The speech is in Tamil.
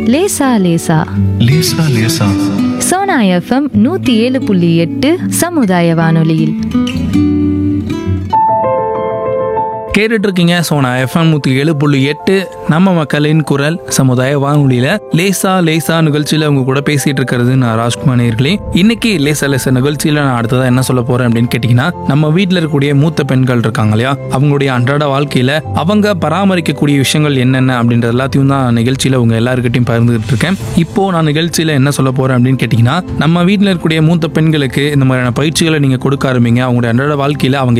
லேசா லேசா லேசா லேசா சோனா எஃப்எம் நூத்தி ஏழு புள்ளி எட்டு சமுதாய வானொலியில் கேட்டுட்டு இருக்கீங்க சோனா எஃப்எம் நூற்றி ஏழு புள்ளி எட்டு நம்ம மக்களின் குரல் சமுதாய வானொலியில லேசா லேசா நிகழ்ச்சியில உங்க கூட பேசிட்டு இருக்கிறது நான் ராஜ்குமார் நேர்களே இன்னைக்கு லேசா லேசா நிகழ்ச்சியில நான் அடுத்ததா என்ன சொல்ல போறேன் அப்படின்னு கேட்டீங்கன்னா நம்ம வீட்டில் இருக்கக்கூடிய மூத்த பெண்கள் இருக்காங்க இல்லையா அவங்களுடைய அன்றாட வாழ்க்கையில அவங்க பராமரிக்கக்கூடிய விஷயங்கள் என்னென்ன அப்படின்ற எல்லாத்தையும் தான் நிகழ்ச்சியில உங்க எல்லாருக்கிட்டையும் பகிர்ந்துட்டு இருக்கேன் இப்போ நான் நிகழ்ச்சியில என்ன சொல்ல போறேன் அப்படின்னு கேட்டீங்கன்னா நம்ம வீட்டில் இருக்கக்கூடிய மூத்த பெண்களுக்கு இந்த மாதிரியான பயிற்சிகளை நீங்க கொடுக்க ஆரம்பிங்க அவங்களுடைய அன்றாட வாழ்க்கையில அவங்க